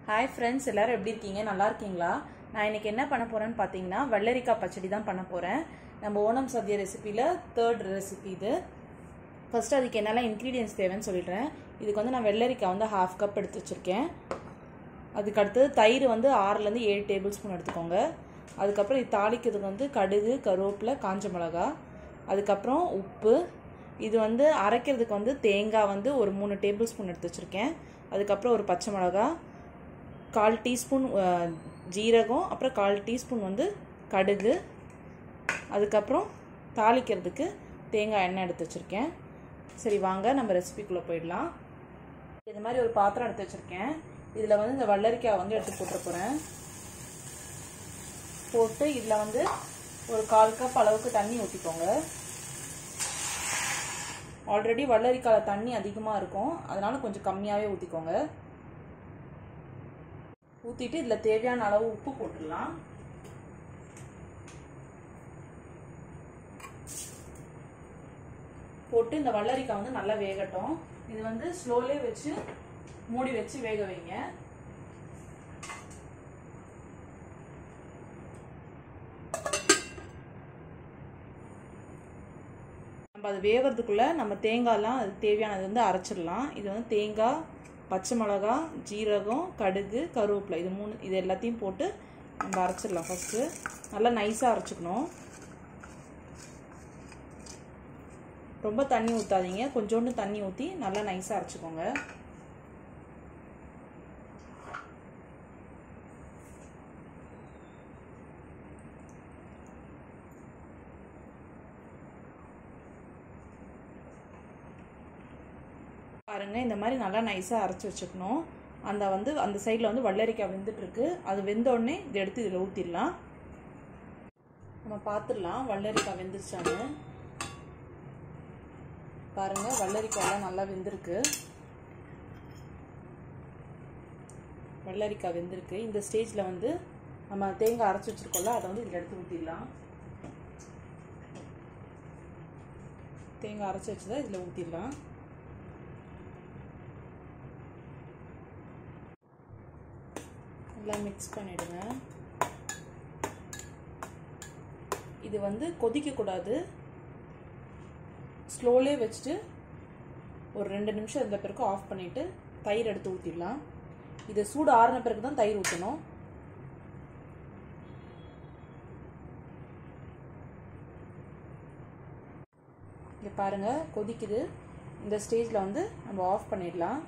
hi friends எல்லாரும் எப்படி இருக்கீங்க நல்லா இருக்கீங்களா நான் இன்னைக்கு என்ன பண்ண போறேன்னு பார்த்தீங்கன்னா வெள்ளரிக்காய் பச்சடி தான் பண்ண போறேன் நம்ம ஓணம் சத்யா ரெசிபியில் தேர்ட் ரெசிபி இது ஃபர்ஸ்ட் அதுக்கு என்னெல்லாம் இன்க்ரீடியன்ஸ் தேவைன்னு சொல்லிடுறேன் இதுக்கு வந்து நான் வெள்ளரிக்காய் வந்து ஹாஃப் கப் எடுத்து வச்சுருக்கேன் அதுக்கு அடுத்தது தயிர் வந்து ஆறுலேருந்து ஏழு டேபிள் ஸ்பூன் எடுத்துக்கோங்க அதுக்கப்புறம் இது தாளிக்கிறதுக்கு வந்து கடுகு கருவேப்பிலை காஞ்ச மிளகா அதுக்கப்புறம் உப்பு இது வந்து அரைக்கிறதுக்கு வந்து தேங்காய் வந்து ஒரு மூணு டேபிள் ஸ்பூன் எடுத்து வச்சுருக்கேன் அதுக்கப்புறம் ஒரு பச்சை மிளகா கால் டீஸ்பூன் ஜீரகம் அப்புறம் கால் டீஸ்பூன் வந்து கடுகு அதுக்கப்புறம் தாளிக்கிறதுக்கு தேங்காய் எண்ணெய் எடுத்து வச்சுருக்கேன் சரி வாங்க நம்ம ரெசிபிக்குள்ளே போயிடலாம் இது மாதிரி ஒரு பாத்திரம் எடுத்து வச்சுருக்கேன் இதில் வந்து இந்த வள்ளரிக்காய் வந்து எடுத்து போட்டுற போகிறேன் போட்டு இதில் வந்து ஒரு கால் கப் அளவுக்கு தண்ணி ஊற்றிக்கோங்க ஆல்ரெடி வள்ளரிக்காயில் தண்ணி அதிகமாக இருக்கும் அதனால் கொஞ்சம் கம்மியாகவே ஊற்றிக்கோங்க ஊற்றிட்டு இதில் தேவையான அளவு உப்பு போட்டுடலாம் போட்டு இந்த வள்ளரிக்காய் வந்து நல்லா வேகட்டும் இது வந்து ஸ்லோலே வச்சு மூடி வச்சு வேக வைங்க நம்ம அது வேகிறதுக்குள்ளே நம்ம தேங்காய்லாம் அதுக்கு தேவையானது வந்து அரைச்சிடலாம் இது வந்து தேங்காய் பச்சை மிளகா ஜீரகம் கடுகு கருவேப்பிலை இது மூணு இது எல்லாத்தையும் போட்டு நம்ம அரைச்சிடலாம் ஃபஸ்ட்டு நல்லா நைஸாக அரைச்சிக்கணும் ரொம்ப தண்ணி ஊற்றாதீங்க கொஞ்சோண்டு தண்ணி ஊற்றி நல்லா நைஸாக அரைச்சிக்கோங்க பாருங்கள் இந்த மாதிரி நல்லா நைஸாக அரைச்சி வச்சுக்கணும் அந்த வந்து அந்த சைடில் வந்து வள்ளரிக்காய் வெந்துட்டுருக்கு அது வெந்தோடனே இதை எடுத்து இதில் ஊற்றிடலாம் நம்ம பார்த்துடலாம் வள்ளரிக்காய் வெந்துருச்சான்னு பாருங்கள் வள்ளரிக்காயெல்லாம் நல்லா வெந்திருக்கு வெள்ளரிக்காய் வெந்திருக்கு இந்த ஸ்டேஜில் வந்து நம்ம தேங்காய் அரைச்சி வச்சுருக்கோம்ல அதை வந்து இதில் எடுத்து ஊற்றிடலாம் தேங்காய் அரைச்சி வச்சதை இதில் ஊற்றிடலாம் நல்லா மிக்ஸ் பண்ணிவிடுங்க இது வந்து கொதிக்கக்கூடாது ஸ்லோலே வச்சுட்டு ஒரு ரெண்டு நிமிஷம் இருந்த பிறகு ஆஃப் பண்ணிவிட்டு தயிர் எடுத்து ஊற்றிடலாம் இது சூடு ஆறின பிறகு தான் தயிர் ஊற்றணும் இங்கே பாருங்கள் கொதிக்குது இந்த ஸ்டேஜில் வந்து நம்ம ஆஃப் பண்ணிடலாம்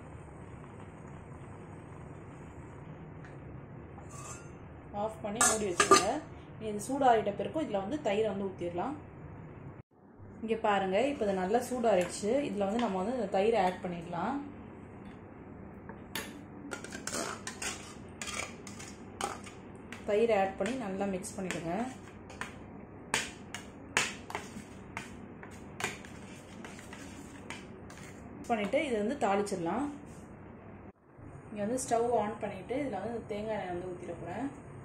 ஆஃப் பண்ணி மூடி வச்சுக்கோங்க இது சூடாகிட்ட பிறக்கும் இதில் வந்து தயிரை வந்து ஊற்றிடலாம் இங்கே பாருங்கள் இப்போ இது நல்லா சூடாகிடுச்சு இதில் வந்து நம்ம வந்து இந்த தயிரை ஆட் பண்ணிடலாம் தயிரை ஆட் பண்ணி நல்லா மிக்ஸ் பண்ணிவிடுங்க பண்ணிவிட்டு இதை வந்து தாளிச்சிடலாம் இங்கே வந்து ஸ்டவ் ஆன் பண்ணிவிட்டு இதில் வந்து தேங்காய் எண்ணெய் வந்து ஊற்றிட போகிறேன்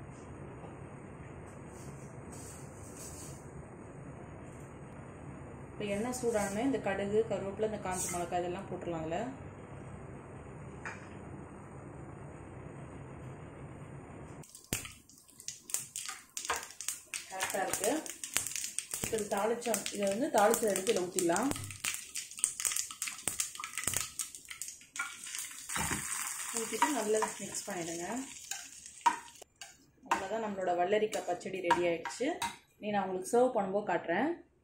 இப்போ எண்ணெய் சூடானே இந்த கடுகு கருவேப்பிலை இந்த காஞ்ச மிளகாய் இதெல்லாம் போட்டுடலாம் அதில் கரெக்டாக இருக்குது இப்போ இது தாளிச்சோம் இதை வந்து தாளிச்சதை எடுத்து இதில் ஊற்றிடலாம் ஊற்றிட்டு நல்லா மிக்ஸ் பண்ணிவிடுங்க அவ்வளோதான் நம்மளோட வள்ளரிக்காய் பச்சடி ரெடி ஆகிடுச்சு நீ நான் உங்களுக்கு சர்வ் பண்ணும்போது காட்டுறேன்